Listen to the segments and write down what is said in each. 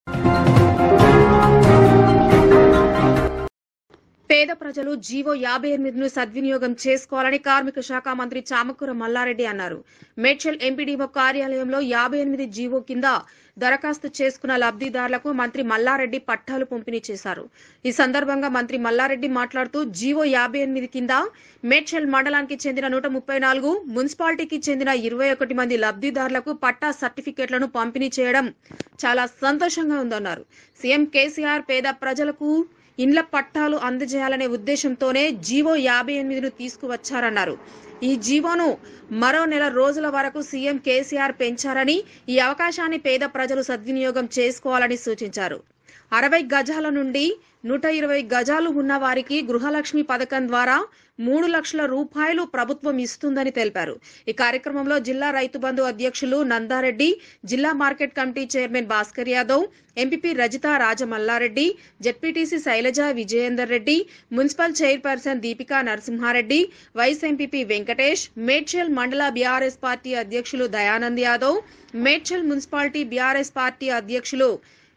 పేద ప్రజలు జీవో యాభై ఎనిమిదిను సద్వినియోగం చేసుకోవాలని కార్మిక శాఖ మంత్రి చామకూర మల్లారెడ్డి అన్నారు మేడ్చల్ ఎంపీడీఓ కార్యాలయంలో యాభై ఎనిమిది జీవో కింద దరఖాస్తు చేసుకున్న లబ్ధిదారులకు మంత్రి మల్లారెడ్డి పట్టాలు పంపిణీ చేశారు ఈ సందర్భంగా మంత్రి మల్లారెడ్డి మాట్లాడుతూ జీవో యాభై ఎనిమిది కింద మేడ్చల్ మండలానికి చెందిన నూట ముప్పై నాలుగు మున్సిపాలిటీకి చెందిన ఇరవై ఒకటి మంది లబ్ధిదారులకు పట్టా సర్టిఫికెట్లను పంపిణీ చేయడం చాలా సంతోషంగా ఉందన్నారు సీఎం కేసీఆర్ పేద ప్రజలకు ఇండ్ల పట్టాలు అందజేయాలనే ఉద్దేశంతోనే జీవో యాభై ఎనిమిదిను తీసుకువచ్చారన్నారు ఈ జీవోను మరో నెల రోజుల వరకు సీఎం కేసీఆర్ పెంచారని ఈ అవకాశాన్ని పేద ప్రజలు సద్వినియోగం చేసుకోవాలని సూచించారు అరవై గజాల నుండి నూట ఇరవై గజాలు ఉన్న వారికి గృహలక్ష్మి పథకం ద్వారా మూడు లక్షల రూపాయలు ప్రభుత్వం ఇస్తుందని తెలిపారు ఈ కార్యక్రమంలో జిల్లా రైతు బంధు అధ్యక్షులు నందారెడ్డి జిల్లా market committee chairman Bhaskar Yadav MPP Rajitha Rajamallareddy ZPTC Sailaja Vijayender Reddy municipal chairperson Deepika Narasimhareddy vice MPP Venkatesh Medchal మండల బీఆర్ఎస్ పార్టీ అధ్యక్షులు Dayanand Yadav Medchal municipality BRS party అధ్యక్షులు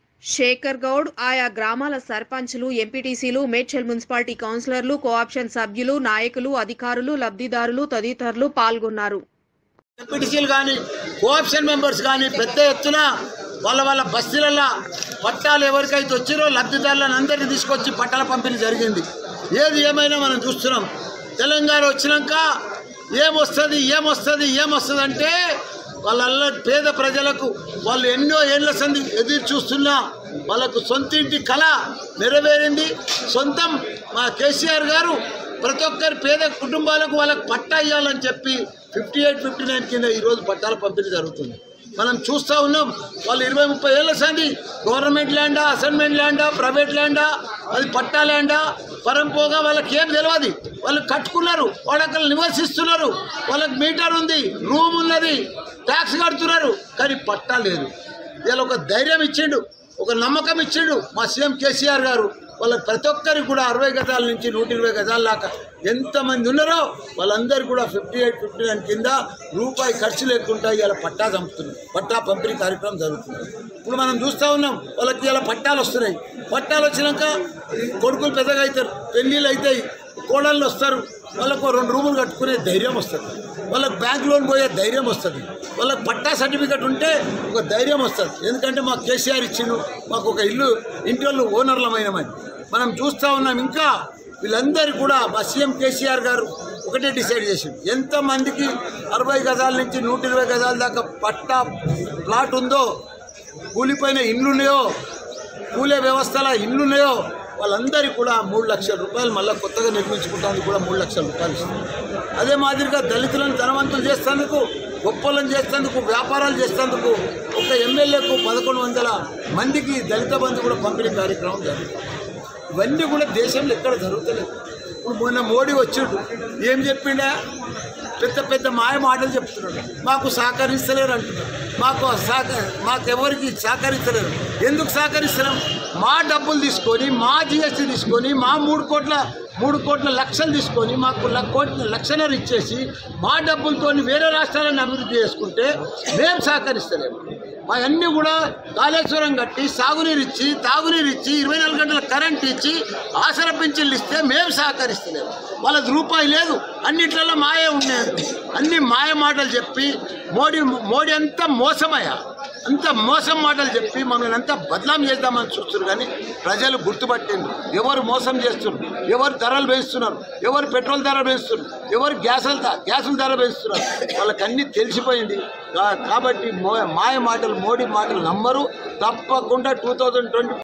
శేఖర్ గౌడ్ ఆయా గ్రామాల సర్పంచ్లు ఎంపీటీసీలు మేడ్చల్ మున్సిపాలిటీ కౌన్సిలర్లు కోఆప్షన్ సభ్యులు నాయకులు అధికారులు లబ్ధిదారులు తదితరులు పాల్గొన్నారు ఎంపీటీసీలు కానీ కోఆప్షన్ మెంబర్స్ కానీ పెద్ద ఎత్తున వాళ్ళ వాళ్ళ బస్తీలలో పట్టాలు ఎవరికైతే వచ్చిరో లబ్ధిదారులను అందరినీ తీసుకొచ్చి పట్టాల పంపిణీ జరిగింది ఏది ఏమైనా మనం చూస్తున్నాం తెలంగాణ వచ్చినాక ఏమొస్తుంది ఏమొస్తుంది ఏమొస్తుంది అంటే వాళ్ళ పేద ప్రజలకు వాళ్ళు ఎన్నో ఏళ్ల సంది ఎదురు చూస్తున్నా వాళ్ళకు సొంత ఇంటి కళ నెరవేరింది సొంతం మా కేసీఆర్ గారు ప్రతి ఒక్కరి పేద కుటుంబాలకు వాళ్ళకి పట్టా ఇవ్వాలని చెప్పి ఫిఫ్టీ ఎయిట్ ఫిఫ్టీ నైన్ కింద ఈరోజు పట్టాల పంపిణీ జరుగుతుంది మనం చూస్తూ ఉన్నాం వాళ్ళు ఇరవై ముప్పై ఏళ్ళ సంది గవర్నమెంట్ ల్యాండా అసైన్మెంట్ ల్యాండా ప్రైవేట్ ల్యాండా అది పట్టా ల్యాండా పరంపోగా వాళ్ళకి ఏం తెలియదు వాళ్ళు కట్టుకున్నారు వాళ్ళు అక్కడ నివసిస్తున్నారు వాళ్ళకి మీటర్ ఉంది రూమ్ ఉన్నది ట్యాక్స్ కడుతున్నారు కానీ పట్టా లేదు వీళ్ళు ఒక ధైర్యం ఇచ్చిండు ఒక నమ్మకం ఇచ్చిండు మా సీఎం కేసీఆర్ గారు వాళ్ళకి ప్రతి ఒక్కరికి కూడా అరవై గజాల నుంచి నూట ఇరవై గజాల దాకా ఎంతమంది ఉన్నారో వాళ్ళందరూ కూడా ఫిఫ్టీ ఎయిట్ ఫిఫ్టీ నైన్ కింద రూపాయి ఖర్చు లేకుండా ఇలా పట్టా చంపుతున్నారు పట్టా పంపిణీ కార్యక్రమం జరుగుతుంది ఇప్పుడు మనం చూస్తూ ఉన్నాం వాళ్ళకి ఇలా పట్టాలు వస్తున్నాయి పట్టాలు వచ్చినాక కొడుకులు పెద్దగా అవుతారు పెళ్ళిళ్ళు అవుతాయి కోడళ్ళు వస్తారు వాళ్ళకు రెండు రూములు కట్టుకునే ధైర్యం వస్తుంది వాళ్ళకి బ్యాంక్ లోన్ పోయే ధైర్యం వస్తుంది వాళ్ళకి పట్టా సర్టిఫికెట్ ఉంటే ఒక ధైర్యం వస్తుంది ఎందుకంటే మాకు కేసీఆర్ ఇచ్చిండు మాకు ఒక ఇల్లు ఇంటి వాళ్ళు ఓనర్లమైనమని మనం చూస్తూ ఉన్నాం ఇంకా వీళ్ళందరూ కూడా మా సీఎం కేసీఆర్ గారు ఒకటే డిసైడ్ చేసిండు ఎంతమందికి అరవై గజాల నుంచి నూట ఇరవై గజాల దాకా పట్టా ప్లాట్ ఉందో కూలిపోయిన ఇండ్లున్నాయో కూలే వ్యవస్థల ఇండ్లున్నాయో వాళ్ళందరికీ కూడా మూడు లక్షల రూపాయలు మళ్ళీ కొత్తగా నిర్మించుకుంటానికి కూడా మూడు లక్షల రూపాయలు ఇస్తారు అదే మాదిరిగా దళితులను ధనవంతులు చేస్తేందుకు గొప్పలను చేస్తేందుకు వ్యాపారాలు చేస్తేందుకు ఒక ఎమ్మెల్యేకు పదకొండు వందల మందికి దళిత బంధు కూడా పంపిణీ కార్యక్రమం జరుగుతుంది ఇవన్నీ కూడా దేశంలో ఎక్కడ జరుగుతలేదు ఇప్పుడు మొన్న మోడీ వచ్చిండు ఏం చెప్పిండా పెద్ద పెద్ద మాయ మాటలు చెప్తున్నాడు మాకు సహకరిస్తలేరు అంటున్నారు మాకు సహక మాకెవరికి సహకరిస్తలేరు ఎందుకు సహకరిస్తున్నాం మా డబ్బులు తీసుకొని మా జిఎస్టీ తీసుకొని మా మూడు కోట్ల మూడు కోట్ల లక్షలు తీసుకొని మాకు ల- కోట్ల లక్షన్నర ఇచ్చేసి మా డబ్బులతో వేరే రాష్ట్రాలను అభివృద్ధి చేసుకుంటే మేము సహకరిస్తలేము మా అన్నీ కూడా కాళేశ్వరం కట్టి సాగునీరు ఇచ్చి తాగునీరు ఇచ్చి ఇరవై నాలుగు గంటల కరెంట్ ఇచ్చి ఆసర పింఛన్లు ఇస్తే మేము సహకరిస్తలేము వాళ్ళది రూపాయి లేదు అన్నిట్లలో మాయే ఉన్నాయి అన్ని మాయ మాటలు చెప్పి మోడీ మోడీ అంతా మోసమయ్యా అంత మోసం మాటలు చెప్పి మమ్మల్ని అంతా బదనాం చేద్దామని చూస్తున్నారు కానీ ప్రజలు గుర్తుపట్టిండ్రు ఎవరు మోసం చేస్తున్నారు ఎవరు ధరలు పెంచుతున్నారు ఎవరు పెట్రోల్ ధర పెంచుతున్నారు ఎవరు గ్యాసుల ధ- గ్యాసుల ధర పెంచుతున్నారు వాళ్ళకి అన్నీ తెలిసిపోయింది కా- కాబట్టి మో- మాయ మాటలు మోడీ మాటలు నమ్మరు తప్పకుండా టూ థౌజండ్ ట్వంటీ